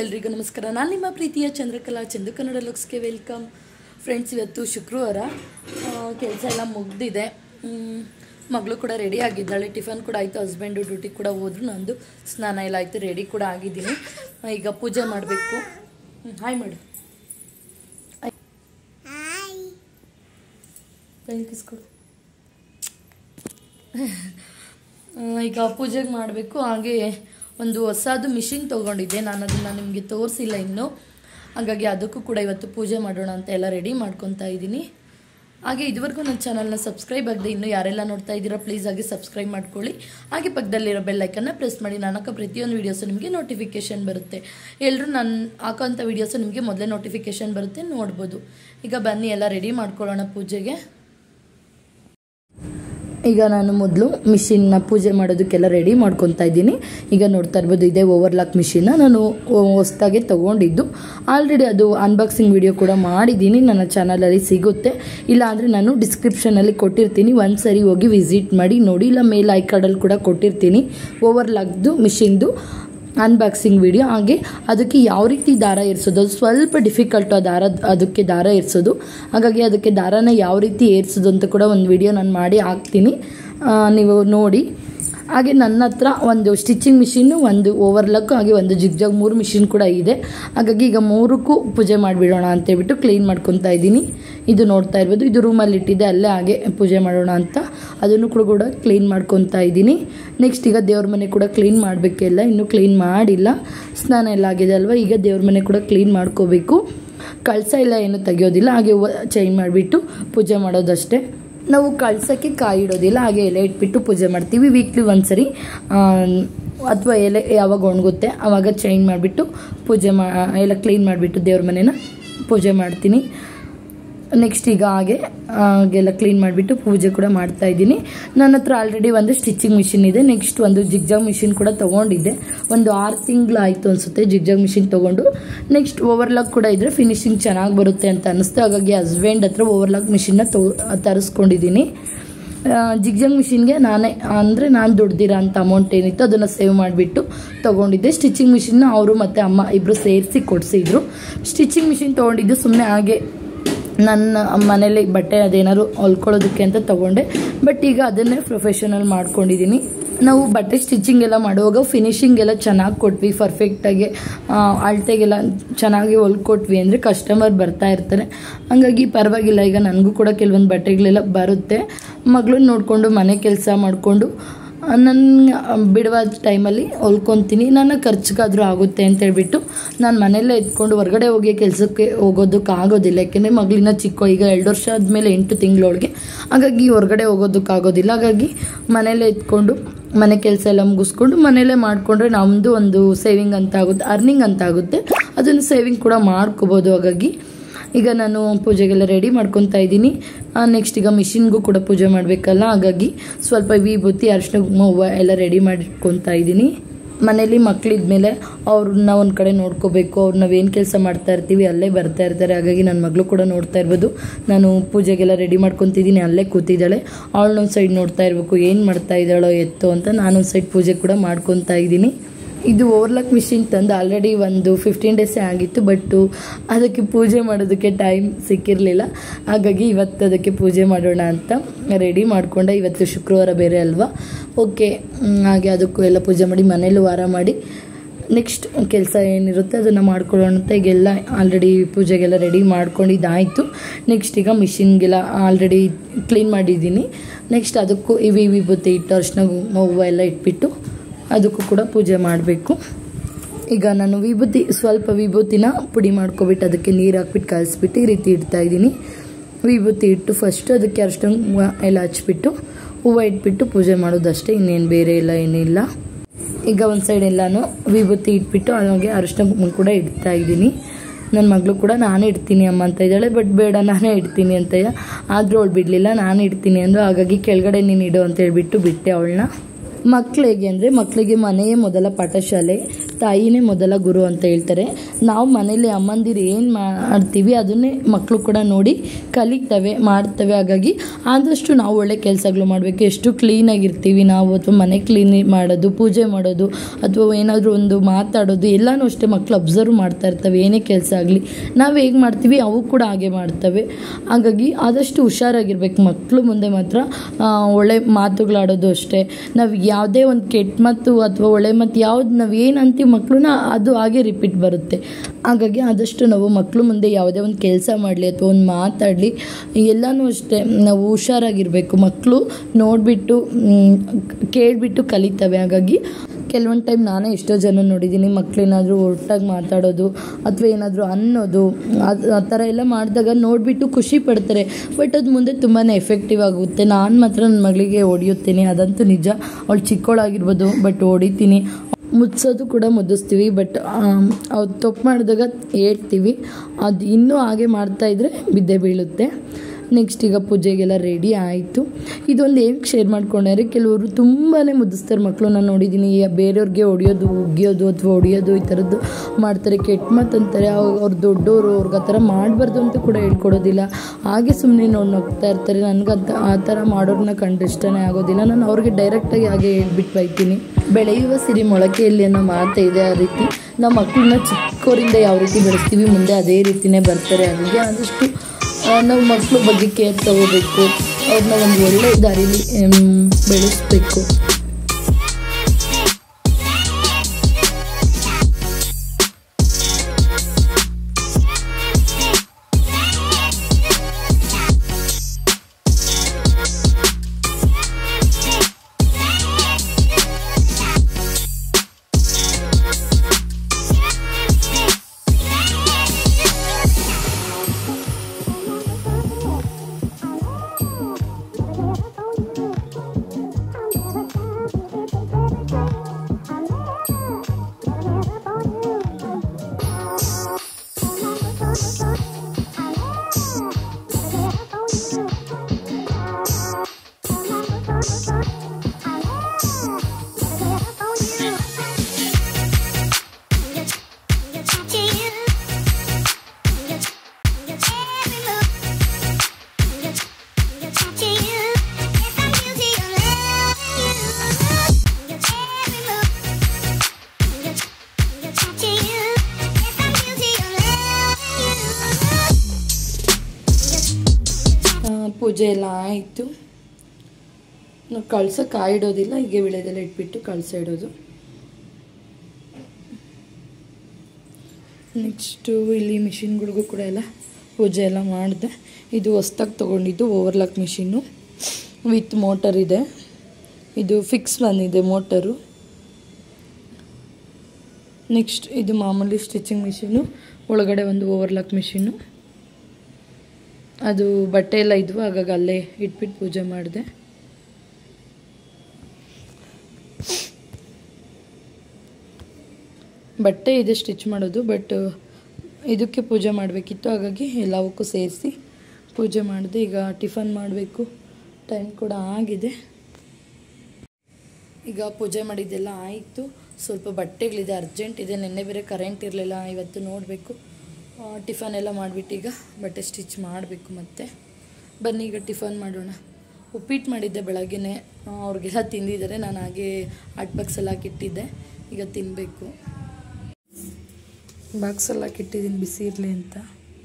ಎಲ್ರಿಗೂ ನಮಸ್ಕಾರ ನಾನು ನಿಮ್ಮ ಪ್ರೀತಿಯ ಚಂದ್ರಕಲಾ ಚಂದು ಕನ್ನಡ ಲುಕ್ಸ್ಗೆ ವೆಲ್ಕಮ್ ಫ್ರೆಂಡ್ಸ್ ಇವತ್ತು ಶುಕ್ರವಾರ ಕೆಲಸ ಎಲ್ಲ ಮುಗ್ದಿದೆ ಮಗಳು ಕೂಡ ರೆಡಿ ಆಗಿದ್ದಾಳೆ ಟಿಫನ್ ಕೂಡ ಆಯಿತು ಹಸ್ಬೆಂಡು ಡ್ಯೂಟಿ ಕೂಡ ಹೋದ್ರು ನಂದು ಸ್ನಾನ ಎಲ್ಲ ಆಯಿತು ರೆಡಿ ಕೂಡ ಆಗಿದ್ದೀನಿ ಆ, ಈಗ ಪೂಜೆ ಮಾಡಬೇಕು ಹಾಯ್ ಮಾಡು ಕೈಲಿ ಕಿಸ್ಕೊಡು ಆ, ಈಗ ಪೂಜೆಗೆ ಮಾಡಬೇಕು ಹಾಗೆ ಒಂದು ಹೊಸದು ಮಿಷಿನ್ ತೊಗೊಂಡಿದ್ದೆ ನಾನು ಅದನ್ನು ನಿಮಗೆ ತೋರಿಸಿಲ್ಲ ಇನ್ನು ಹಾಗಾಗಿ ಅದಕ್ಕೂ ಕೂಡ ಇವತ್ತು ಪೂಜೆ ಮಾಡೋಣ ಅಂತ ಎಲ್ಲ ರೆಡಿ ಮಾಡ್ಕೊತಾ ಇದ್ದೀನಿ ಹಾಗೆ ಇದುವರೆಗೂ ನನ್ನ ಚಾನಲ್ನ ಸಬ್ಸ್ಕ್ರೈಬ್ ಆಗದೆ ಇನ್ನೂ ಯಾರೆಲ್ಲ ನೋಡ್ತಾ ಇದ್ದೀರಾ ಪ್ಲೀಸ್ ಆಗಿ ಸಬ್ಸ್ಕ್ರೈಬ್ ಮಾಡ್ಕೊಳ್ಳಿ ಹಾಗೆ ಪಕ್ಕದಲ್ಲಿರೋ ಬೆಲ್ಲೈಕನ್ನ ಪ್ರೆಸ್ ಮಾಡಿ ನಾನು ಹಾಕೋ ಪ್ರತಿಯೊಂದು ವೀಡಿಯೋಸು ನಿಮಗೆ ನೋಟಿಫಿಕೇಷನ್ ಬರುತ್ತೆ ಎಲ್ಲರೂ ನಾನು ಹಾಕೋಂಥ ವೀಡಿಯೋಸು ನಿಮಗೆ ಮೊದಲೇ ನೋಟಿಫಿಕೇಷನ್ ಬರುತ್ತೆ ನೋಡ್ಬೋದು ಈಗ ಬನ್ನಿ ಎಲ್ಲ ರೆಡಿ ಮಾಡ್ಕೊಳ್ಳೋಣ ಪೂಜೆಗೆ ಈಗ ನಾನು ಮೊದಲು ಮಿಷಿನ್ನ ಪೂಜೆ ಮಾಡೋದಕ್ಕೆಲ್ಲ ರೆಡಿ ಮಾಡ್ಕೊತಾ ಇದ್ದೀನಿ ಈಗ ನೋಡ್ತಾ ಇರ್ಬೋದು ಇದೇ ಓವರ್ಲಾಕ್ ಮಿಷಿನ್ನ ನಾನು ಹೊಸ್ದಾಗೆ ತೊಗೊಂಡಿದ್ದು ಆಲ್ರೆಡಿ ಅದು ಅನ್ಬಾಕ್ಸಿಂಗ್ ವಿಡಿಯೋ ಕೂಡ ಮಾಡಿದ್ದೀನಿ ನನ್ನ ಚಾನಲಲ್ಲಿ ಸಿಗುತ್ತೆ ಇಲ್ಲ ಅಂದರೆ ನಾನು ಡಿಸ್ಕ್ರಿಪ್ಷನಲ್ಲಿ ಕೊಟ್ಟಿರ್ತೀನಿ ಒಂದು ಸರಿ ಹೋಗಿ ವಿಸಿಟ್ ಮಾಡಿ ನೋಡಿ ಇಲ್ಲ ಮೇಲ್ ಐ ಕಾರ್ಡಲ್ಲಿ ಕೂಡ ಕೊಟ್ಟಿರ್ತೀನಿ ಓವರ್ಲಾಕ್ದು ಮಿಷಿನ್ದು ಅನ್ಬಾಕ್ಸಿಂಗ್ ವಿಡಿಯೋ ಹಾಗೆ ಅದಕ್ಕೆ ಯಾವ ರೀತಿ ದಾರ ಏರಿಸೋದು ಅದು ಸ್ವಲ್ಪ ಡಿಫಿಕಲ್ಟು ಆ ದಾರ ಅದಕ್ಕೆ ದಾರ ಏರಿಸೋದು ಹಾಗಾಗಿ ಅದಕ್ಕೆ ದಾರನ ಯಾವ ರೀತಿ ಏರಿಸೋದು ಅಂತ ಕೂಡ ಒಂದು ವಿಡಿಯೋ ನಾನು ಮಾಡಿ ಹಾಕ್ತೀನಿ ಆ, ನೀವು ನೋಡಿ ಹಾಗೆ ನನ್ನ ಹತ್ರ ಒಂದು ಸ್ಟಿಚಿಂಗ್ ಮಿಷಿನ್ನು ಒಂದು ಓವರ್ಲಕ್ ಹಾಗೆ ಒಂದು ಜಿಗ್ಜಾಗ್ ಮೂರು ಮಿಷಿನ್ ಕೂಡ ಇದೆ ಹಾಗಾಗಿ ಈಗ ಮೂರಕ್ಕೂ ಪೂಜೆ ಮಾಡಿಬಿಡೋಣ ಅಂತೇಳ್ಬಿಟ್ಟು ಕ್ಲೀನ್ ಮಾಡ್ಕೊತಾ ಇದ್ದೀನಿ ಇದು ನೋಡ್ತಾ ಇರ್ಬೋದು ಇದು ರೂಮಲ್ಲಿ ಇಟ್ಟಿದ್ದೆ ಅಲ್ಲೇ ಹಾಗೆ ಪೂಜೆ ಮಾಡೋಣ ಅಂತ ಅದನ್ನು ಕೂಡ ಕೂಡ ಕ್ಲೀನ್ ಮಾಡ್ಕೊತಾ ಇದ್ದೀನಿ ನೆಕ್ಸ್ಟ್ ಈಗ ದೇವ್ರ ಮನೆ ಕೂಡ ಕ್ಲೀನ್ ಮಾಡಬೇಕೆಲ್ಲ ಇನ್ನೂ ಕ್ಲೀನ್ ಮಾಡಿಲ್ಲ ಸ್ನಾನ ಎಲ್ಲ ಆಗಿದೆ ಅಲ್ವಾ ಈಗ ದೇವ್ರ ಮನೆ ಕೂಡ ಕ್ಲೀನ್ ಮಾಡ್ಕೋಬೇಕು ಕಳಸ ಎಲ್ಲ ಏನು ತೆಗಿಯೋದಿಲ್ಲ ಹಾಗೆ ಚೇಂಜ್ ಮಾಡಿಬಿಟ್ಟು ಪೂಜೆ ಮಾಡೋದಷ್ಟೇ ನಾವು ಕಳ್ಸೋಕ್ಕೆ ಕಾಯಿ ಇಡೋದಿಲ್ಲ ಹಾಗೆ ಎಲೆ ಇಟ್ಬಿಟ್ಟು ಪೂಜೆ ಮಾಡ್ತೀವಿ ವೀಕ್ಲಿ ಒಂದ್ಸರಿ ಅಥವಾ ಎಲೆ ಯಾವಾಗ ಒಣಗುತ್ತೆ ಆವಾಗ ಚೇಂಜ್ ಮಾಡಿಬಿಟ್ಟು ಪೂಜೆ ಮಾ ಎಲ್ಲ ಕ್ಲೀನ್ ಮಾಡಿಬಿಟ್ಟು ದೇವ್ರ ಮನೇನ ಪೂಜೆ ಮಾಡ್ತೀನಿ ನೆಕ್ಸ್ಟ್ ಈಗ ಹಾಗೆ ಹಾಗೆಲ್ಲ ಕ್ಲೀನ್ ಮಾಡಿಬಿಟ್ಟು ಪೂಜೆ ಕೂಡ ಮಾಡ್ತಾ ಇದ್ದೀನಿ ನನ್ನ ಹತ್ರ ಆಲ್ರೆಡಿ ಒಂದು ಸ್ಟಿಚಿಂಗ್ ಮಿಷಿನ್ ಇದೆ ನೆಕ್ಸ್ಟ್ ಒಂದು ಜಿಗ್ಜಾಗ್ ಮಿಷಿನ್ ಕೂಡ ತೊಗೊಂಡಿದ್ದೆ ಒಂದು ಆರು ತಿಂಗಳು ಆಯಿತು ಅನಿಸುತ್ತೆ ಜಿಗ್ಜಾಗ್ ಮಿಷಿನ್ ತೊಗೊಂಡು ನೆಕ್ಸ್ಟ್ ಓವರ್ಲಾಕ್ ಕೂಡ ಇದ್ದರೆ ಫಿನಿಶಿಂಗ್ ಚೆನ್ನಾಗಿ ಬರುತ್ತೆ ಅಂತ ಅನಿಸ್ತು ಹಾಗಾಗಿ ಹಸ್ಬೆಂಡ್ ಹತ್ರ ಓವರ್ಲಾಕ್ ಮಿಷಿನ್ನ ತೊ ತರಿಸ್ಕೊಂಡಿದ್ದೀನಿ ಜಿಗ್ಜಾಗ್ ಮಿಷಿನ್ಗೆ ನಾನೇ ಅಂದರೆ ನಾನು ದುಡ್ದಿರೋ ಅಂಥ ಅಮೌಂಟ್ ಏನಿತ್ತು ಅದನ್ನು ಸೇವ್ ಮಾಡಿಬಿಟ್ಟು ತೊಗೊಂಡಿದ್ದೆ ಸ್ಟಿಚಿಂಗ್ ಮಿಷಿನ್ನ ಅವರು ಮತ್ತು ಅಮ್ಮ ಇಬ್ಬರು ಸೇರಿಸಿ ಕೊಡಿಸಿದ್ರು ಸ್ಟಿಚಿಂಗ್ ಮಿಷಿನ್ ತೊಗೊಂಡಿದ್ದು ಸುಮ್ಮನೆ ಹಾಗೆ ನನ್ನ ಮನೇಲಿ ಬಟ್ಟೆ ಅದೇನಾದ್ರು ಹೊಲ್ಕೊಳ್ಳೋದಕ್ಕೆ ಅಂತ ತಗೊಂಡೆ ಬಟ್ ಈಗ ಅದನ್ನೇ ಪ್ರೊಫೆಷನಲ್ ಮಾಡ್ಕೊಂಡಿದ್ದೀನಿ ನಾವು ಬಟ್ಟೆ ಸ್ಟಿಚಿಂಗ್ ಎಲ್ಲ ಮಾಡುವಾಗ ಫಿನಿಶಿಂಗ್ ಎಲ್ಲ ಚೆನ್ನಾಗಿ ಕೊಟ್ವಿ ಪರ್ಫೆಕ್ಟಾಗಿ ಅಳತೆಗೆಲ್ಲ ಚೆನ್ನಾಗಿ ಹೊಲ್ಕೊಟ್ವಿ ಅಂದರೆ ಕಸ್ಟಮರ್ ಬರ್ತಾ ಇರ್ತಾರೆ ಹಂಗಾಗಿ ಪರವಾಗಿಲ್ಲ ಈಗ ನನಗೂ ಕೂಡ ಕೆಲವೊಂದು ಬಟ್ಟೆಗಳೆಲ್ಲ ಬರುತ್ತೆ ಮಗಳನ್ನ ನೋಡಿಕೊಂಡು ಮನೆ ಕೆಲಸ ಮಾಡಿಕೊಂಡು ನನ್ನ ಬಿಡುವ ಟೈಮಲ್ಲಿ ಹೊಲ್ಕೊತೀನಿ ನನ್ನ ಖರ್ಚಿಗಾದರೂ ಆಗುತ್ತೆ ಅಂತ ಹೇಳ್ಬಿಟ್ಟು ನಾನು ಮನೆಯಲ್ಲೇ ಎತ್ಕೊಂಡು ಹೊರಗಡೆ ಹೋಗಿ ಕೆಲಸಕ್ಕೆ ಹೋಗೋದಕ್ಕೆ ಆಗೋದಿಲ್ಲ ಯಾಕೆಂದರೆ ಮಗಳಿನ ಚಿಕ್ಕ ಈಗ ಎರಡು ವರ್ಷ ಆದಮೇಲೆ ಎಂಟು ತಿಂಗಳೊಳಗೆ ಹಾಗಾಗಿ ಹೊರಗಡೆ ಹೋಗೋದಕ್ಕಾಗೋದಿಲ್ಲ ಹಾಗಾಗಿ ಮನೆಯಲ್ಲೇ ಎತ್ಕೊಂಡು ಮನೆ ಕೆಲಸ ಎಲ್ಲ ಮುಗಿಸ್ಕೊಂಡು ಮನೆಯಲ್ಲೇ ಮಾಡಿಕೊಂಡ್ರೆ ನಮ್ಮದು ಒಂದು ಸೇವಿಂಗ್ ಅಂತ ಆಗುತ್ತೆ ಅರ್ನಿಂಗ್ ಅಂತ ಆಗುತ್ತೆ ಅದನ್ನು ಸೇವಿಂಗ್ ಕೂಡ ಮಾಡ್ಕೋಬೋದು ಹಾಗಾಗಿ ಈಗ ನಾನು ಪೂಜೆಗೆಲ್ಲ ರೆಡಿ ಮಾಡ್ಕೊತಾ ಇದ್ದೀನಿ ನೆಕ್ಸ್ಟ್ ಈಗ ಮಿಷಿನ್ಗೂ ಕೂಡ ಪೂಜೆ ಮಾಡಬೇಕಲ್ಲ ಹಾಗಾಗಿ ಸ್ವಲ್ಪ ವಿಭೂತಿ ಅರಿಶಿನ ಕುಂಕುಮ ಹೂವು ಎಲ್ಲ ರೆಡಿ ಮಾಡಿಟ್ಕೊತಾ ಇದ್ದೀನಿ ಮನೇಲಿ ಮಕ್ಕಳಿದ್ಮೇಲೆ ಅವ್ರನ್ನ ಒಂದು ಕಡೆ ನೋಡ್ಕೋಬೇಕು ಅವ್ರು ನಾವೇನು ಕೆಲಸ ಮಾಡ್ತಾ ಇರ್ತೀವಿ ಅಲ್ಲೇ ಬರ್ತಾ ಇರ್ತಾರೆ ಹಾಗಾಗಿ ನನ್ನ ಮಗಳು ಕೂಡ ನೋಡ್ತಾ ಇರ್ಬೋದು ನಾನು ಪೂಜೆಗೆಲ್ಲ ರೆಡಿ ಮಾಡ್ಕೊತಿದ್ದೀನಿ ಅಲ್ಲೇ ಕೂತಿದ್ದಾಳೆ ಅವಳನ್ನೊಂದು ಸೈಡ್ ನೋಡ್ತಾ ಇರಬೇಕು ಏನು ಮಾಡ್ತಾ ಇದ್ದಾಳೋ ಎತ್ತು ಅಂತ ನಾನೊಂದು ಸೈಡ್ ಪೂಜೆ ಕೂಡ ಮಾಡ್ಕೊತಾ ಇದ್ದೀನಿ ಇದು ಓವರ್ಲಾಕ್ ಮಿಷಿನ್ ತಂದು ಆಲ್ರೆಡಿ ಒಂದು ಫಿಫ್ಟೀನ್ ಡೇಸೇ ಆಗಿತ್ತು ಬಟ್ಟು ಅದಕ್ಕೆ ಪೂಜೆ ಮಾಡೋದಕ್ಕೆ ಟೈಮ್ ಸಿಕ್ಕಿರಲಿಲ್ಲ ಹಾಗಾಗಿ ಇವತ್ತು ಅದಕ್ಕೆ ಪೂಜೆ ಮಾಡೋಣ ಅಂತ ರೆಡಿ ಮಾಡಿಕೊಂಡೆ ಇವತ್ತು ಶುಕ್ರವಾರ ಬೇರೆ ಅಲ್ವಾ ಓಕೆ ಹಾಗೆ ಅದಕ್ಕೂ ಎಲ್ಲ ಪೂಜೆ ಮಾಡಿ ಮನೇಲೂ ವಾರ ಮಾಡಿ ನೆಕ್ಸ್ಟ್ ಕೆಲಸ ಏನಿರುತ್ತೆ ಅದನ್ನು ಮಾಡ್ಕೊಳ್ಳೋಣ ಅಂತ ಈಗೆಲ್ಲ ಆಲ್ರೆಡಿ ಪೂಜೆಗೆಲ್ಲ ರೆಡಿ ಮಾಡ್ಕೊಂಡಿದ್ದಾಯಿತು ನೆಕ್ಸ್ಟ್ ಈಗ ಮಿಷಿನ್ಗೆಲ್ಲ ಆಲ್ರೆಡಿ ಕ್ಲೀನ್ ಮಾಡಿದ್ದೀನಿ ನೆಕ್ಸ್ಟ್ ಅದಕ್ಕೂ ಇವಿ ವಿಭೂತಿ ಇಟ್ಟು ಅರ್ಶಿನ ಕುಂಕುಮ ಹೂವು ಎಲ್ಲ ಇಟ್ಬಿಟ್ಟು ಅದಕ್ಕೂ ಕೂಡ ಪೂಜೆ ಮಾಡಬೇಕು ಈಗ ನಾನು ವಿಭೂತಿ ಸ್ವಲ್ಪ ವಿಭೂತಿನ ಪುಡಿ ಮಾಡ್ಕೊಬಿಟ್ಟು ಅದಕ್ಕೆ ನೀರು ಹಾಕ್ಬಿಟ್ಟು ಕಲಿಸ್ಬಿಟ್ಟು ಈ ರೀತಿ ಇಡ್ತಾ ಇದ್ದೀನಿ ವಿಭೂತಿ ಇಟ್ಟು ಫಸ್ಟ್ ಅದಕ್ಕೆ ಅರಿಶಿನ ಕುಂಕುಮ ಎಲ್ಲ ಹಚ್ಬಿಟ್ಟು ಹೂವು ಇಟ್ಬಿಟ್ಟು ಪೂಜೆ ಮಾಡೋದಷ್ಟೇ ಇನ್ನೇನು ಬೇರೆ ಎಲ್ಲ ಏನಿಲ್ಲ ಈಗ ಒಂದು ಸೈಡ್ ಎಲ್ಲನೂ ವಿಭೂತಿ ಇಟ್ಬಿಟ್ಟು ಹಾಗೆ ಅರಿಶಿನ ಕುಂಕುಮ ಕೂಡ ಇಡ್ತಾ ಇದ್ದೀನಿ ನನ್ನ ಮಗಳು ಕೂಡ ನಾನೇ ಇಡ್ತೀನಿ ಅಮ್ಮ ಅಂತ ಇದ್ದಾಳೆ ಬಟ್ ಬೇಡ ನಾನೇ ಇಡ್ತೀನಿ ಅಂತ ಆದರೂ ಅವಳು ಬಿಡಲಿಲ್ಲ ನಾನು ಇಡ್ತೀನಿ ಅಂದು ಹಾಗಾಗಿ ಕೆಳಗಡೆ ನೀನು ಇಡು ಅಂತ ಹೇಳ್ಬಿಟ್ಟು ಬಿಟ್ಟೆ ಅವಳನ್ನ ಮಕ್ಳು ಹೇಗೆ ಅಂದರೆ ಮಕ್ಕಳಿಗೆ ಮನೆಯೇ ಮೊದಲ ಪಾಠಶಾಲೆ ತಾಯಿನೇ ಮೊದಲ ಗುರು ಅಂತ ಹೇಳ್ತಾರೆ ನಾವು ಮನೇಲಿ ಅಮ್ಮಂದಿರು ಏನು ಮಾಡ್ತೀವಿ ಅದನ್ನೇ ಮಕ್ಕಳು ಕೂಡ ನೋಡಿ ಕಲಿತವೆ ಮಾಡ್ತವೆ ಹಾಗಾಗಿ ಆದಷ್ಟು ನಾವು ಒಳ್ಳೆ ಕೆಲಸಗಳು ಮಾಡಬೇಕು ಎಷ್ಟು ಕ್ಲೀನಾಗಿರ್ತೀವಿ ನಾವು ಅಥವಾ ಮನೆ ಕ್ಲೀನ್ ಮಾಡೋದು ಪೂಜೆ ಮಾಡೋದು ಅಥವಾ ಏನಾದರೂ ಒಂದು ಮಾತಾಡೋದು ಎಲ್ಲನೂ ಅಷ್ಟೇ ಮಕ್ಕಳು ಅಬ್ಸರ್ವ್ ಮಾಡ್ತಾ ಇರ್ತವೆ ಏನೇ ಕೆಲಸ ಆಗಲಿ ನಾವು ಹೇಗೆ ಮಾಡ್ತೀವಿ ಅವು ಕೂಡ ಹಾಗೆ ಮಾಡ್ತವೆ ಹಾಗಾಗಿ ಆದಷ್ಟು ಹುಷಾರಾಗಿರ್ಬೇಕು ಮಕ್ಕಳು ಮುಂದೆ ಮಾತ್ರ ಆ, ಒಳ್ಳೆ ಮಾತುಗಳಾಡೋದು ಅಷ್ಟೇ ನಾವು ಯಾವುದೇ ಒಂದು ಕೆಟ್ಟ ಮಾತು ಅಥವಾ ಒಳ್ಳೆ ಮಾತು ಯಾವ್ದು ನಾವು ಏನು ಅಂತೀವಿ ಮಕ್ಕಳನ್ನ ಅದು ಹಾಗೆ ರಿಪೀಟ್ ಬರುತ್ತೆ ಹಾಗಾಗಿ ಆದಷ್ಟು ನಾವು ಮಕ್ಕಳು ಮುಂದೆ ಯಾವುದೇ ಒಂದು ಕೆಲಸ ಮಾಡಲಿ ಅಥವಾ ಒಂದು ಮಾತಾಡಲಿ ಎಲ್ಲನೂ ಅಷ್ಟೇ ನಾವು ಹುಷಾರಾಗಿರಬೇಕು ಮಕ್ಕಳು ನೋಡಿಬಿಟ್ಟು ಕೇಳಿಬಿಟ್ಟು ಕಲಿತವೆ ಹಾಗಾಗಿ ಕೆಲವೊಂದು ಟೈಮ್ ನಾನೇ ಎಷ್ಟೋ ಜನ ನೋಡಿದ್ದೀನಿ ಮಕ್ಕಳೇನಾದರೂ ಒಟ್ಟಾಗಿ ಮಾತಾಡೋದು ಅಥವಾ ಏನಾದರೂ ಅನ್ನೋದು ಅದು ಆ ಥರ ಎಲ್ಲ ಮಾಡಿದಾಗ ನೋಡಿಬಿಟ್ಟು ಖುಷಿ ಪಡ್ತಾರೆ ಬಟ್ ಅದು ಮುಂದೆ ತುಂಬಾ ಎಫೆಕ್ಟಿವ್ ಆಗುತ್ತೆ ನಾನು ಮಾತ್ರ ನನ್ನ ಮಗಳಿಗೆ ಹೊಡಿಯುತ್ತೇನೆ ಅದಂತೂ ನಿಜ ಅವಳು ಚಿಕ್ಕವಳಾಗಿರ್ಬೋದು ಬಟ್ ಹೊಡಿತೀನಿ ಮುಚ್ಚೋದು ಕೂಡ ಮುದ್ದಿಸ್ತೀವಿ ಬಟ್ ಅವ್ರು ತಪ್ಪು ಮಾಡಿದಾಗ ಹೇಳ್ತೀವಿ ಅದು ಇನ್ನೂ ಹಾಗೆ ಮಾಡ್ತಾಯಿದ್ರೆ ಬಿದ್ದೇ ಬೀಳುತ್ತೆ ನೆಕ್ಸ್ಟ್ ಈಗ ಪೂಜೆಗೆಲ್ಲ ರೆಡಿ ಆಯಿತು ಇದೊಂದು ಏನಕ್ಕೆ ಶೇರ್ ಮಾಡ್ಕೊಂಡ್ರೆ ಕೆಲವರು ತುಂಬಾ ಮುದ್ದಿಸ್ತಾರೆ ಮಕ್ಕಳು ನಾನು ನೋಡಿದ್ದೀನಿ ಈ ಬೇರೆಯವ್ರಿಗೆ ಹೊಡಿಯೋದು ಉಗಿಯೋದು ಅಥವಾ ಹೊಡಿಯೋದು ಈ ಥರದ್ದು ಮಾಡ್ತಾರೆ ಕೆಟ್ಟ ಮಾತು ಅಂತಾರೆ ಅವ್- ಅವ್ರು ದೊಡ್ಡವರು ಅವ್ರಿಗೆ ಆ ಥರ ಮಾಡಬಾರ್ದು ಅಂತ ಕೂಡ ಹೇಳ್ಕೊಡೋದಿಲ್ಲ ಹಾಗೆ ಸುಮ್ಮನೆ ನೋಡಿ ನೋಗ್ತಾ ಇರ್ತಾರೆ ನನಗಂತ ಆ ಥರ ಮಾಡೋರನ್ನ ಕಂಡು ಇಷ್ಟನೇ ಆಗೋದಿಲ್ಲ ನಾನು ಅವ್ರಿಗೆ ಡೈರೆಕ್ಟಾಗಿ ಹಾಗೆ ಹೇಳ್ಬಿಟ್ಟು ಬೈತೀನಿ ಬೆಳೆಯುವ ಸಿರಿ ಮೊಳಕೆಯಲ್ಲಿ ಅನ್ನೋ ಮಾತು ಇದೆ ಆ ರೀತಿ ನಾವು ಮಕ್ಕಳನ್ನ ಚಿಕ್ಕವರಿಂದ ಯಾವ ರೀತಿ ಬೆಳೆಸ್ತೀವಿ ಮುಂದೆ ಅದೇ ರೀತಿನೇ ಬರ್ತಾರೆ ಹಾಗಾಗಿ ಆದಷ್ಟು ಆ, ನಾವು ಮಕ್ಕಳ ಬಗ್ಗೆ ಕೇರ್ ತಗೋಬೇಕು ಅವ್ರನ್ನ ಒಂದು ಒಳ್ಳೆ ದಾರಿಲಿ ಆಮ್, ಬೆಳೆಸ್ಬೇಕು ಆ, ಪೂಜೆ ಎಲ್ಲ ಆಯಿತು ನಾವು ಕಳ್ಸ ಕಾಯಿಡೋದಿಲ್ಲ ಹೀಗೆ ವಿಳೆದೆಲ್ಲ ಇಟ್ಬಿಟ್ಟು ಕಳ್ಸ ಇಡೋದು ನೆಕ್ಸ್ಟು ಇಲ್ಲಿ ಮಿಷಿನ್ಗಳಿಗೂ ಕೂಡ ಎಲ್ಲ ಪೂಜೆ ಎಲ್ಲ ಮಾಡಿದೆ ಇದು ಹೊಸ್ದಾಗಿ ತೊಗೊಂಡಿದ್ದು ಓವರ್ಲಾಕ್ ಮಿಷಿನ್ನು ವಿತ್ ಮೋಟರ್ ಇದೆ ಇದು ಫಿಕ್ಸ್ ಬಂದಿದೆ ಮೋಟರು ನೆಕ್ಸ್ಟ್ ಇದು ಮಾಮೂಲಿ ಸ್ಟಿಚಿಂಗ್ ಮಿಷಿನು ಒಳಗಡೆ ಒಂದು ಓವರ್ಲಾಕ್ ಮಿಷಿನ್ನು ಅದು ಬಟ್ಟೆ ಎಲ್ಲ ಇದ್ವು ಹಾಗಾಗಿ ಅಲ್ಲೇ ಇಟ್ಬಿಟ್ಟು ಪೂಜೆ ಮಾಡಿದೆ ಬಟ್ಟೆ ಇದೆ ಸ್ಟಿಚ್ ಮಾಡೋದು ಬಟ್ ಇದಕ್ಕೆ ಪೂಜೆ ಮಾಡಬೇಕಿತ್ತು ಹಾಗಾಗಿ ಎಲ್ಲವಕ್ಕೂ ಸೇರಿಸಿ ಪೂಜೆ ಮಾಡಿದೆ ಈಗ ಟಿಫನ್ ಮಾಡಬೇಕು ಟೈಮ್ ಕೂಡ ಆಗಿದೆ ಈಗ ಪೂಜೆ ಮಾಡಿದ್ದೆಲ್ಲ ಆಯಿತು ಸ್ವಲ್ಪ ಬಟ್ಟೆಗಳಿದೆ ಅರ್ಜೆಂಟ್ ಇದೆ ನಿನ್ನೆ ಬೇರೆ ಕರೆಂಟ್ ಇರಲಿಲ್ಲ ಇವತ್ತು ನೋಡಬೇಕು ಟಿಫನ್ ಎಲ್ಲ ಮಾಡಿಬಿಟ್ಟು ಈಗ ಬಟ್ಟೆ ಸ್ಟಿಚ್ ಮಾಡಬೇಕು ಮತ್ತೆ ಬನ್ನಿ ಈಗ ಟಿಫನ್ ಮಾಡೋಣ ಉಪ್ಪಿಟ್ಟು ಮಾಡಿದ್ದೆ ಬೆಳಗ್ಗೆನೆ ಆ, ಅವ್ರಿಗೆಲ್ಲ ತಿಂದಿದ್ದಾರೆ ನಾನು ಹಾಗೆ ಹಟ್ ಬಾಕ್ಸ್ ಎಲ್ಲ ಹಾಕಿಟ್ಟಿದ್ದೆ ಈಗ ತಿನ್ನಬೇಕು ಬಾಕ್ಸ್ ಎಲ್ಲ ಹಾಕಿಟ್ಟಿದ್ದೀನಿ ಬಿಸಿ ಇರಲಿ ಅಂತ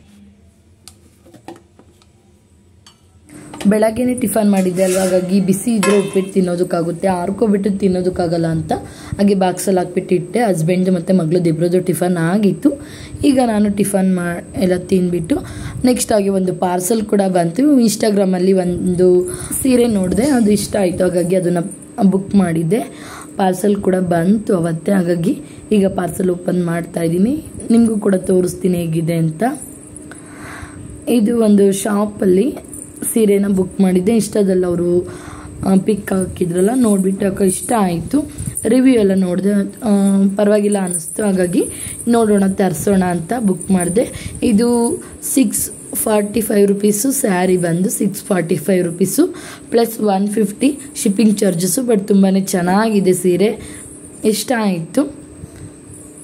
ಬೆಳಗ್ಗೆನೇ ಟಿಫನ್ ಮಾಡಿದ್ದೆ ಅಲ್ವಾ ಹಾಗಾಗಿ ಬಿಸಿ ಇದ್ರೆ ಉಪ್ಪಿಟ್ಟು ತಿನ್ನೋದಕ್ಕಾಗುತ್ತೆ ಆರ್ಕೊಬಿಟ್ಟು ತಿನ್ನೋದಕ್ಕಾಗಲ್ಲ ಅಂತ ಹಾಗೆ ಬಾಕ್ಸಲ್ಲಿ ಹಾಕ್ಬಿಟ್ಟು ಇಟ್ಟೆ ಹಸ್ಬೆಂಡ್ ಮತ್ತು ಮಗಳದ್ದು ಇಬ್ಬರದ್ದು ಟಿಫನ್ ಆಗಿತ್ತು ಈಗ ನಾನು ಟಿಫನ್ ಮಾ ಎಲ್ಲ ತಿಂದ್ಬಿಟ್ಟು ನೆಕ್ಸ್ಟ್ ಆಗಿ ಒಂದು ಪಾರ್ಸಲ್ ಕೂಡ ಬಂತು ಇನ್ಸ್ಟಾಗ್ರಾಮಲ್ಲಿ ಒಂದು ಸೀರೆ ನೋಡಿದೆ ಅದು ಇಷ್ಟ ಆಯಿತು ಹಾಗಾಗಿ ಅದನ್ನು ಬುಕ್ ಮಾಡಿದ್ದೆ ಪಾರ್ಸಲ್ ಕೂಡ ಬಂತು ಅವತ್ತೇ ಹಾಗಾಗಿ ಈಗ ಪಾರ್ಸಲ್ ಓಪನ್ ಮಾಡ್ತಾ ಇದ್ದೀನಿ ನಿಮಗೂ ಕೂಡ ತೋರಿಸ್ತೀನಿ ಹೇಗಿದೆ ಅಂತ ಇದು ಒಂದು ಶಾಪಲ್ಲಿ ಸೀರೆನ ಬುಕ್ ಮಾಡಿದ್ದೆ ಇಷ್ಟದಲ್ಲಿ ಅವರು ಪಿಕ್ ಹಾಕಿದ್ರಲ್ಲ ನೋಡಿಬಿಟ್ಟು ಯಾಕೆ ಇಷ್ಟ ಆಯಿತು ರಿವ್ಯೂ ಎಲ್ಲ ನೋಡಿದೆ ಪರವಾಗಿಲ್ಲ ಅನ್ನಿಸ್ತು ಹಾಗಾಗಿ ನೋಡೋಣ ತರಿಸೋಣ ಅಂತ ಬುಕ್ ಮಾಡಿದೆ ಇದು six forty five rupees sari ಬಂದು six forty five rupees plus one fifty shipping charges but ತುಂಬಾ ಚೆನ್ನಾಗಿದೆ ಸೀರೆ ಇಷ್ಟ ಆಯಿತು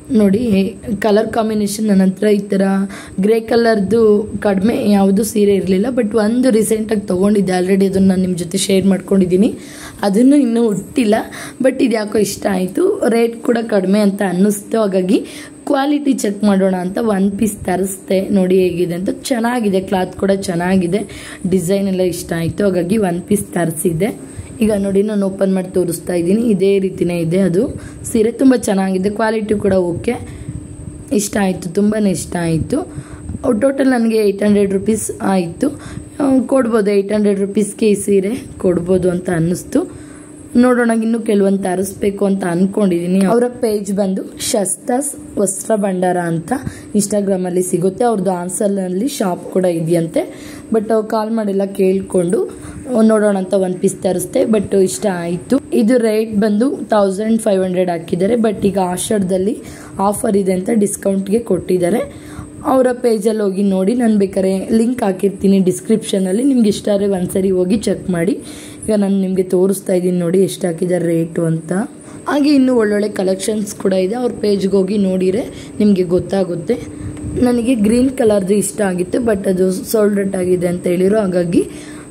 ನೋಡಿ ಕಲರ್ ಕಾಂಬಿನೇಷನ್ ನನ್ನ ಹತ್ರ ಈ ಥರ ಗ್ರೇ ಕಲರ್ದು ಕಡಿಮೆ ಯಾವುದು ಸೀರೆ ಇರಲಿಲ್ಲ ಬಟ್ ಒಂದು ರೀಸೆಂಟಾಗಿ ತೊಗೊಂಡಿದ್ದೆ ಆಲ್ರೆಡಿ ಅದನ್ನು ನಾನು ನಿಮ್ಮ ಜೊತೆ ಶೇರ್ ಮಾಡ್ಕೊಂಡಿದ್ದೀನಿ ಅದನ್ನು ಇನ್ನೂ ಹುಟ್ಟಿಲ್ಲ ಬಟ್ ಇದು ಯಾಕೋ ಇಷ್ಟ ಆಯಿತು ರೇಟ್ ಕೂಡ ಕಡಿಮೆ ಅಂತ ಅನ್ನಿಸ್ತು ಹಾಗಾಗಿ ಕ್ವಾಲಿಟಿ ಚೆಕ್ ಮಾಡೋಣ ಅಂತ ಒನ್ ಪೀಸ್ ತರಿಸ್ದೆ ನೋಡಿ ಹೇಗಿದೆ ಅಂತ ಚೆನ್ನಾಗಿದೆ ಕ್ಲಾತ್ ಕೂಡ ಚೆನ್ನಾಗಿದೆ ಡಿಸೈನ್ ಎಲ್ಲ ಇಷ್ಟ ಆಯಿತು ಹಾಗಾಗಿ ಒನ್ ಪೀಸ್ ತರಿಸಿದ್ದೆ ಈಗ ನೋಡಿ ನಾನು ಓಪನ್ ಮಾಡಿ ತೋರಿಸ್ತಾ ಇದ್ದೀನಿ ಇದೇ ರೀತಿನೇ ಇದೆ ಅದು ಸೀರೆ ತುಂಬ ಚೆನ್ನಾಗಿದೆ ಕ್ವಾಲಿಟಿ ಕೂಡ ಓಕೆ ಇಷ್ಟ ಆಯಿತು ತುಂಬಾ ಇಷ್ಟ ಆಯಿತು ಟೋಟಲ್ ನನಗೆ ಏಯ್ಟ್ ಹಂಡ್ರೆಡ್ ರುಪೀಸ್ ಆಯಿತು ಕೊಡ್ಬೋದು ಏಯ್ಟ್ ಹಂಡ್ರೆಡ್ ರುಪೀಸ್ಗೆ ಈ ಸೀರೆ ಕೊಡ್ಬೋದು ಅಂತ ಅನ್ನಿಸ್ತು ನೋಡೋಣ ಇನ್ನು ಕೆಲವೊಂದು ತರಿಸ್ಬೇಕು ಅಂತ ಅನ್ಕೊಂಡಿದ್ದೀನಿ ಅವರ ಪೇಜ್ ಬಂದು ಶಸ್ತಾಸ್ ವಸ್ತ್ರ ಭಂಡಾರ ಅಂತ ಇನ್ಸ್ಟಾಗ್ರಾಮಲ್ಲಿ ಸಿಗುತ್ತೆ ಅವ್ರದ್ದು ಆನ್ಸರ್ನಲ್ಲಿ ಶಾಪ್ ಕೂಡ ಇದೆಯಂತೆ ಬಟ್ ಕಾಲ್ ಮಾಡಿಲ್ಲ ಕೇಳಿಕೊಂಡು ನೋಡೋಣ ಅಂತ ಒನ್ ಪೀಸ್ ತರಿಸ್ದೆ ಬಟ್ ಇಷ್ಟ ಆಯಿತು ಇದು ರೇಟ್ ಬಂದು ತೌಸಂಡ್ ಫೈವ್ ಹಂಡ್ರೆಡ್ ಹಾಕಿದ್ದಾರೆ ಬಟ್ ಈಗ ಆಷಾಢದಲ್ಲಿ ಆಫರ್ ಇದೆ ಅಂತ ಡಿಸ್ಕೌಂಟ್ಗೆ ಕೊಟ್ಟಿದ್ದಾರೆ ಅವರ ಪೇಜಲ್ಲಿ ಹೋಗಿ ನೋಡಿ ನಾನು ಬೇಕಾದ್ರೆ ಲಿಂಕ್ ಹಾಕಿರ್ತೀನಿ ಡಿಸ್ಕ್ರಿಪ್ಷನಲ್ಲಿ ನಿಮ್ಗೆ ಇಷ್ಟ ಆದರೆ ಒಂದ್ಸರಿ ಹೋಗಿ ಚೆಕ್ ಮಾಡಿ ಈಗ ನಾನು ನಿಮಗೆ ತೋರಿಸ್ತಾ ಇದ್ದೀನಿ ನೋಡಿ ಎಷ್ಟು ಹಾಕಿದ್ದಾರೆ ರೇಟು ಅಂತ ಹಾಗೆ ಇನ್ನೂ ಒಳ್ಳೊಳ್ಳೆ ಕಲೆಕ್ಷನ್ಸ್ ಕೂಡ ಇದೆ ಅವ್ರ ಪೇಜ್ಗೆ ಹೋಗಿ ನೋಡಿದರೆ ನಿಮಗೆ ಗೊತ್ತಾಗುತ್ತೆ ನನಗೆ ಗ್ರೀನ್ ಕಲರ್ದು ಇಷ್ಟ ಆಗಿತ್ತು ಬಟ್ ಅದು ಸೋಲ್ಡ್ ಔಟ್ ಆಗಿದೆ ಅಂತ ಹೇಳಿರೋ ಹಾಗಾಗಿ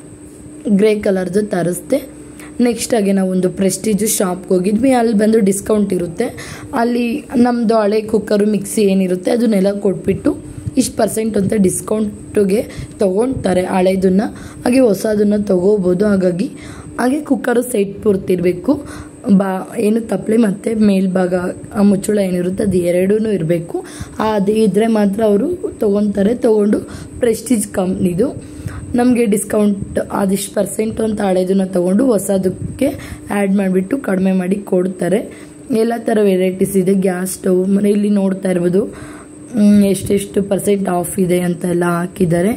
ಗ್ರೇ ಕಲರ್ದು ತರಿಸ್ದೆ ನೆಕ್ಸ್ಟ್ ಆಗಿ ನಾವು ಒಂದು ಪ್ರೆಸ್ಟೀಜು ಶಾಪ್ಗೆ ಹೋಗಿದ್ವಿ ಅಲ್ಲಿ ಬಂದು ಡಿಸ್ಕೌಂಟ್ ಇರುತ್ತೆ ಅಲ್ಲಿ ನಮ್ಮದು ಹಳೆ ಕುಕ್ಕರು ಮಿಕ್ಸಿ ಏನಿರುತ್ತೆ ಅದನ್ನೆಲ್ಲ ಕೊಟ್ಬಿಟ್ಟು ಇಷ್ಟು ಪರ್ಸೆಂಟ್ ಅಂತ ಡಿಸ್ಕೌಂಟಿಗೆ ತೊಗೊಳ್ತಾರೆ ಹಳೇದನ್ನು ಹಾಗೆ ಹೊಸದನ್ನು ತೊಗೋಬೋದು ಹಾಗಾಗಿ ಹಾಗೆ ಕುಕ್ಕರು ಸೆಟ್ ಪೂರ್ತಿರಬೇಕು ಬಾ ಏನು ತಪ್ಪಲೆ ಮತ್ತು ಮೇಲ್ಭಾಗ ಆ ಮುಚ್ಚಳ ಏನಿರುತ್ತೆ ಅದು ಎರಡೂ ಇರಬೇಕು ಅದು ಇದ್ದರೆ ಮಾತ್ರ ಅವರು ತೊಗೊತಾರೆ ತೊಗೊಂಡು ಪ್ರೆಸ್ಟೀಜ್ ಕಂಪ್ನಿದು ನಮಗೆ ಡಿಸ್ಕೌಂಟ್ ಅದಿಷ್ಟು ಪರ್ಸೆಂಟ್ ಅಂತ ಹಳೇದನ್ನ ತೊಗೊಂಡು ಹೊಸದಕ್ಕೆ ಆ್ಯಡ್ ಮಾಡಿಬಿಟ್ಟು ಕಡಿಮೆ ಮಾಡಿ ಕೊಡ್ತಾರೆ ಎಲ್ಲ ಥರ ವೆರೈಟೀಸ್ ಇದೆ ಗ್ಯಾಸ್ ಸ್ಟವ್ ಇಲ್ಲಿ ನೋಡ್ತಾ ಇರ್ಬೋದು ಎಷ್ಟೆಷ್ಟು ಪರ್ಸೆಂಟ್ ಆಫ್ ಇದೆ ಅಂತೆಲ್ಲ ಹಾಕಿದ್ದಾರೆ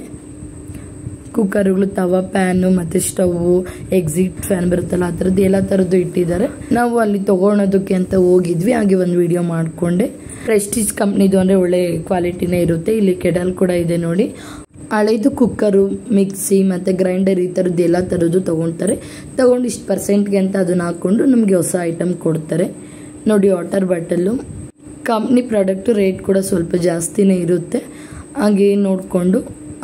ಕುಕ್ಕರ್ಗಳು ತವ ಪ್ಯಾನು ಮತ್ತು ಸ್ಟವ್ವು ಎಕ್ಸಿಟ್ ಫ್ಯಾನ್ ಬರುತ್ತಲ್ಲ ಆ ಥರದ್ದು ಎಲ್ಲ ಥರದ್ದು ಇಟ್ಟಿದ್ದಾರೆ ನಾವು ಅಲ್ಲಿ ತೊಗೊಳೋದಕ್ಕೆ ಅಂತ ಹೋಗಿದ್ವಿ ಹಾಗೆ ಒಂದು ವಿಡಿಯೋ ಮಾಡಿಕೊಂಡೆ ಪ್ರೆಸ್ಟೀಜ್ ಕಂಪ್ನಿದು ಅಂದರೆ ಒಳ್ಳೆ ಕ್ವಾಲಿಟಿನೇ ಇರುತ್ತೆ ಇಲ್ಲಿ ಕೆಡಲ್ ಕೂಡ ಇದೆ ನೋಡಿ ಹಳೇದು ಕುಕ್ಕರು ಮಿಕ್ಸಿ ಮತ್ತು ಗ್ರೈಂಡರ್ ಈ ಥರದ್ದು ಎಲ್ಲ ಥರದ್ದು ತೊಗೊಳ್ತಾರೆ ತೊಗೊಂಡು ಇಷ್ಟು ಪರ್ಸೆಂಟ್ಗೆ ಅಂತ ಅದನ್ನು ಹಾಕ್ಕೊಂಡು ನಮಗೆ ಹೊಸ ಐಟಮ್ ಕೊಡ್ತಾರೆ ನೋಡಿ water bottle company product rate ಕೂಡ ಸ್ವಲ್ಪ ಜಾಸ್ತಿನೇ ಇರುತ್ತೆ ಹಾಗೆ ನೋಡಿಕೊಂಡು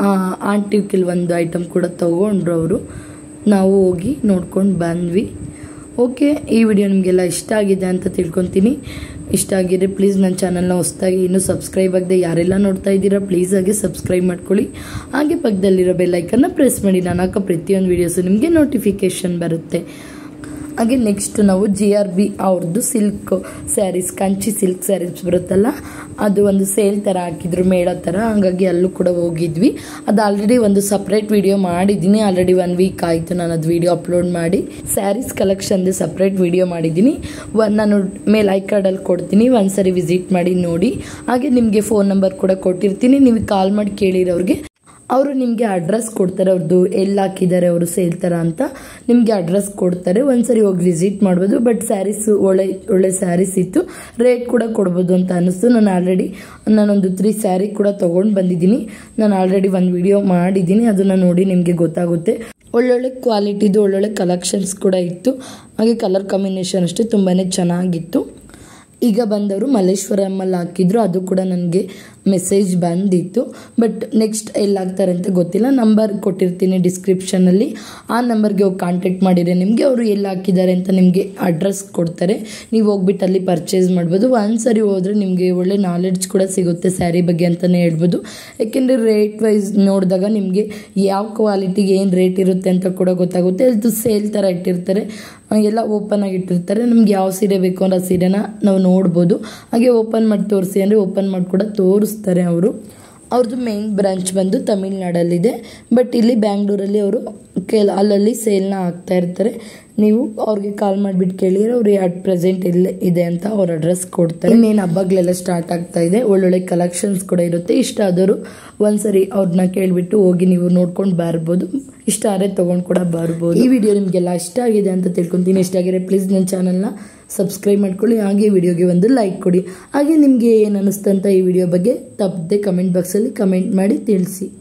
ಆಂಟಿ ಕೆಲವೊಂದು ಐಟಮ್ ಕೂಡ ತೊಗೊಂಡ್ರು ಅವರು ನಾವು ಹೋಗಿ ನೋಡ್ಕೊಂಡು ಬಂದ್ವಿ ಓಕೆ ಈ ವಿಡಿಯೋ ನಿಮಗೆಲ್ಲ ಇಷ್ಟ ಆಗಿದೆ ಅಂತ ತಿಳ್ಕೊತೀನಿ ಇಷ್ಟ ಆಗಿದ್ರೆ ಪ್ಲೀಸ್ ನನ್ನ ಚಾನಲ್ನ ಹೊಸದಾಗಿ ಇನ್ನೂ ಸಬ್ಸ್ಕ್ರೈಬ್ ಆಗದೆ ಯಾರೆಲ್ಲ ನೋಡ್ತಾ ಇದ್ದೀರಾ ಪ್ಲೀಸ್ ಆಗಿ ಸಬ್ಸ್ಕ್ರೈಬ್ ಮಾಡ್ಕೊಳ್ಳಿ ಹಾಗೆ ಪಕ್ಕದಲ್ಲಿರೋ ಬೆಲ್ಲೈಕನ್ನ ಪ್ರೆಸ್ ಮಾಡಿ ನಾನು ಹಾಕೋ ಪ್ರತಿಯೊಂದು ವೀಡಿಯೋಸು ನಿಮಗೆ ನೋಟಿಫಿಕೇಷನ್ ಬರುತ್ತೆ ಹಾಗೆ ನೆಕ್ಸ್ಟ್ ನಾವು ಜಿ ಆರ್ ಬಿ ಅವ್ರದ್ದು ಸಿಲ್ಕ್ ಸ್ಯಾರೀಸ್ ಕಂಚಿ ಸಿಲ್ಕ್ ಸ್ಯಾರೀಸ್ ಬರುತ್ತಲ್ಲ ಅದು ಒಂದು ಸೇಲ್ ಥರ ಹಾಕಿದ್ರು ಮೇಳ ಥರ ಹಾಗಾಗಿ ಅಲ್ಲೂ ಕೂಡ ಹೋಗಿದ್ವಿ ಅದು ಆಲ್ರೆಡಿ ಒಂದು ಸಪ್ರೇಟ್ ವಿಡಿಯೋ ಮಾಡಿದ್ದೀನಿ ಆಲ್ರೆಡಿ ಒನ್ ವೀಕ್ ಆಯಿತು ನಾನು ಅದು ವಿಡಿಯೋ ಅಪ್ಲೋಡ್ ಮಾಡಿ ಸ್ಯಾರೀಸ್ ಕಲೆಕ್ಷನ್ದು ಸಪ್ರೇಟ್ ವಿಡಿಯೋ ಮಾಡಿದ್ದೀನಿ ಒನ್ ನಾನು ಮೇಲ್ ಐ ಕಾರ್ಡಲ್ಲಿ ಕೊಡ್ತೀನಿ ಒಂದ್ಸರಿ ವಿಸಿಟ್ ಮಾಡಿ ನೋಡಿ ಹಾಗೆ ನಿಮಗೆ ಫೋನ್ ನಂಬರ್ ಕೂಡ ಕೊಟ್ಟಿರ್ತೀನಿ ನೀವು ಕಾಲ್ ಮಾಡಿ ಕೇಳಿರೋರಿಗೆ ಅವರು ನಿಮಗೆ ಅಡ್ರೆಸ್ ಕೊಡ್ತಾರೆ ಅವ್ರದ್ದು ಎಲ್ಲಿ ಹಾಕಿದ್ದಾರೆ ಅವರು ಸೇಲ್ ಥರ ಅಂತ ನಿಮಗೆ ಅಡ್ರೆಸ್ ಕೊಡ್ತಾರೆ ಒಂದ್ಸರಿ ಹೋಗಿ ವಿಸಿಟ್ ಮಾಡ್ಬೋದು ಬಟ್ ಸ್ಯಾರೀಸ್ ಒಳ್ಳೆ ಒಳ್ಳೆ ಸ್ಯಾರೀಸ್ ಇತ್ತು ರೇಟ್ ಕೂಡ ಕೊಡ್ಬೋದು ಅಂತ ಅನ್ನಿಸ್ತು ನಾನು ಆಲ್ರೆಡಿ ನಾನೊಂದು ತ್ರೀ ಸ್ಯಾರಿ ಕೂಡ ತೊಗೊಂಡು ಬಂದಿದ್ದೀನಿ ನಾನು ಆಲ್ರೆಡಿ ಒಂದು ವಿಡಿಯೋ ಮಾಡಿದ್ದೀನಿ ಅದನ್ನು ನೋಡಿ ನಿಮಗೆ ಗೊತ್ತಾಗುತ್ತೆ ಒಳ್ಳೊಳ್ಳೆ ಕ್ವಾಲಿಟಿದು ಒಳ್ಳೊಳ್ಳೆ ಕಲೆಕ್ಷನ್ಸ್ ಕೂಡ ಇತ್ತು ಹಾಗೆ ಕಲರ್ ಕಾಂಬಿನೇಷನ್ ಅಷ್ಟೇ ತುಂಬಾ ಚೆನ್ನಾಗಿತ್ತು ಈಗ ಬಂದವರು ಮಲ್ಲೇಶ್ವರಮಲ್ಲಿ ಹಾಕಿದ್ರು ಅದು ಕೂಡ ನನಗೆ ಮೆಸೇಜ್ ಬಂದಿತ್ತು ಬಟ್ ನೆಕ್ಸ್ಟ್ ಎಲ್ಲಿ ಹಾಕ್ತಾರೆ ಅಂತ ಗೊತ್ತಿಲ್ಲ ನಂಬರ್ ಕೊಟ್ಟಿರ್ತೀನಿ ಡಿಸ್ಕ್ರಿಪ್ಷನಲ್ಲಿ ಆ ನಂಬರ್ಗೆ ಹೋಗಿ ಕಾಂಟ್ಯಾಕ್ಟ್ ಮಾಡಿದರೆ ನಿಮಗೆ ಅವರು ಎಲ್ಲಿ ಹಾಕಿದ್ದಾರೆ ಅಂತ ನಿಮಗೆ ಅಡ್ರೆಸ್ ಕೊಡ್ತಾರೆ ನೀವು ಹೋಗ್ಬಿಟ್ಟು ಅಲ್ಲಿ ಪರ್ಚೇಸ್ ಮಾಡ್ಬೋದು ಒಂದು ಸರಿ ಹೋದರೆ ನಿಮಗೆ ಒಳ್ಳೆ ನಾಲೆಡ್ಜ್ ಕೂಡ ಸಿಗುತ್ತೆ ಸ್ಯಾರಿ ಬಗ್ಗೆ ಅಂತಲೇ ಹೇಳ್ಬೋದು ಯಾಕೆಂದರೆ ರೇಟ್ ವೈಸ್ ನೋಡಿದಾಗ ನಿಮಗೆ ಯಾವ ಕ್ವಾಲಿಟಿಗೆ ಏನು ರೇಟ್ ಇರುತ್ತೆ ಅಂತ ಕೂಡ ಗೊತ್ತಾಗುತ್ತೆ ಅದು ಸೇಲ್ ಥರ ಇಟ್ಟಿರ್ತಾರೆ ಎಲ್ಲ ಓಪನ್ ಆಗಿ ಇಟ್ಟಿರ್ತಾರೆ ನಮ್ಗೆ ಯಾವ ಸೀರೆ ಬೇಕು ಅನ್ನೋ ಸೀರೆನ ನಾವು ನೋಡ್ಬೋದು ಹಾಗೆ ಓಪನ್ ಮಾಡಿ ತೋರಿಸಿ ಅಂದರೆ ಓಪನ್ ಮಾಡಿ ಕೂಡ ತೋರಿಸ್ತಾರೆ ಅವರು ಅವ್ರದ್ದು ಮೇನ್ ಬ್ರಾಂಚ್ ಬಂದು ತಮಿಳ್ನಾಡಲ್ಲಿದೆ ಬಟ್ ಇಲ್ಲಿ ಬ್ಯಾಂಗ್ಳೂರಲ್ಲಿ ಅವರು ಕೆಲ ಅಲ್ಲಲ್ಲಿ ಸೇಲ್ನ ಹಾಕ್ತಾ ಇರ್ತಾರೆ ನೀವು ಅವ್ರಿಗೆ ಕಾಲ್ ಮಾಡಿಬಿಟ್ಟು ಕೇಳಿದ್ರೆ ಅವ್ರು ಅಟ್ ಪ್ರೆಸೆಂಟ್ ಇಲ್ಲೇ ಇದೆ ಅಂತ ಅವ್ರ ಅಡ್ರೆಸ್ ಕೊಡ್ತಾರೆ ಇನ್ನೇನು ಹಬ್ಬಗಳೆಲ್ಲ ಸ್ಟಾರ್ಟ್ ಆಗ್ತಾ ಇದೆ ಒಳ್ಳೊಳ್ಳೆ ಕಲೆಕ್ಷನ್ಸ್ ಕೂಡ ಇರುತ್ತೆ ಇಷ್ಟ ಆದವರು ಒಂದ್ಸರಿ ಅವ್ರನ್ನ ಕೇಳಿಬಿಟ್ಟು ಹೋಗಿ ನೀವು ನೋಡ್ಕೊಂಡು ಬರ್ಬೋದು ಇಷ್ಟ ಆದರೆ ತೊಗೊಂಡು ಕೂಡ ಬರ್ಬೋದು ಈ ವಿಡಿಯೋ ನಿಮಗೆಲ್ಲ ಇಷ್ಟ ಆಗಿದೆ ಅಂತ ತಿಳ್ಕೊತೀನಿ ಇಷ್ಟ ಆಗಿದೆ ಪ್ಲೀಸ್ ನನ್ನ ಚಾನಲ್ನ ಸಬ್ಸ್ಕ್ರೈಬ್ ಮಾಡ್ಕೊಳ್ಳಿ ಹಾಗೆ ವಿಡಿಯೋಗೆ ಒಂದು ಲೈಕ್ ಕೊಡಿ ಹಾಗೆ ನಿಮಗೆ ಏನು ಅನ್ನಿಸ್ತಂತ ಈ ವಿಡಿಯೋ ಬಗ್ಗೆ ತಪ್ಪದೆ ಕಮೆಂಟ್ ಬಾಕ್ಸಲ್ಲಿ ಕಮೆಂಟ್ ಮಾಡಿ ತಿಳಿಸಿ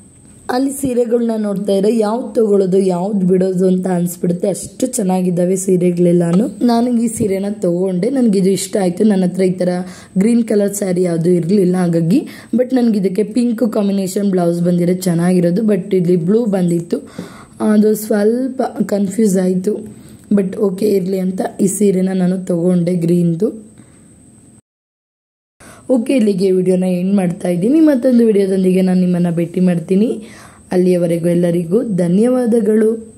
ಅಲ್ಲಿ ಸೀರೆಗಳನ್ನ ನೋಡ್ತಾ ಇದ್ರೆ ಯಾವ್ದು ತಗೊಳ್ಳೋದು ಯಾವ್ದು ಬಿಡೋದು ಅಂತ ಅನ್ಸ್ಬಿಡುತ್ತೆ ಅಷ್ಟು ಚೆನ್ನಾಗಿದ್ದಾವೆ ಸೀರೆಗಳೆಲ್ಲಾನು ನನಗೆ ಈ ಸೀರೆನ ತಗೊಂಡೆ ನನಗೆ ಇದು ಇಷ್ಟ ಆಯಿತು ನನ್ನ ಹತ್ರ ಈ ಥರ ಗ್ರೀನ್ ಕಲರ್ ಸ್ಯಾರಿ ಯಾವುದು ಇರಲಿಲ್ಲ ಹಾಗಾಗಿ ಬಟ್ ನನಗೆ ಇದಕ್ಕೆ ಪಿಂಕ್ ಕಾಂಬಿನೇಷನ್ ಬ್ಲೌಸ್ ಬಂದಿರೋ ಚೆನ್ನಾಗಿರೋದು ಬಟ್ ಇಲ್ಲಿ ಬ್ಲೂ ಬಂದಿತ್ತು ಅದು ಸ್ವಲ್ಪ ಕನ್ಫ್ಯೂಸ್ ಆಯಿತು ಬಟ್ ಓಕೆ ಇರಲಿ ಅಂತ ಈ ಸೀರೆನ ನಾನು ತಗೊಂಡೆ ಗ್ರೀನ್ದು ಓಕೆ ಇಲ್ಲಿಗೆ ವಿಡಿಯೋನ ಎಂಡ್ ಮಾಡ್ತಾ ಇದ್ದೀನಿ ಮತ್ತೊಂದು ವಿಡಿಯೋದೊಂದಿಗೆ ನಾನು ನಿಮ್ಮನ್ನು ಭೇಟಿ ಮಾಡ್ತೀನಿ ಅಲ್ಲಿಯವರೆಗೂ ಎಲ್ಲರಿಗೂ ಧನ್ಯವಾದಗಳು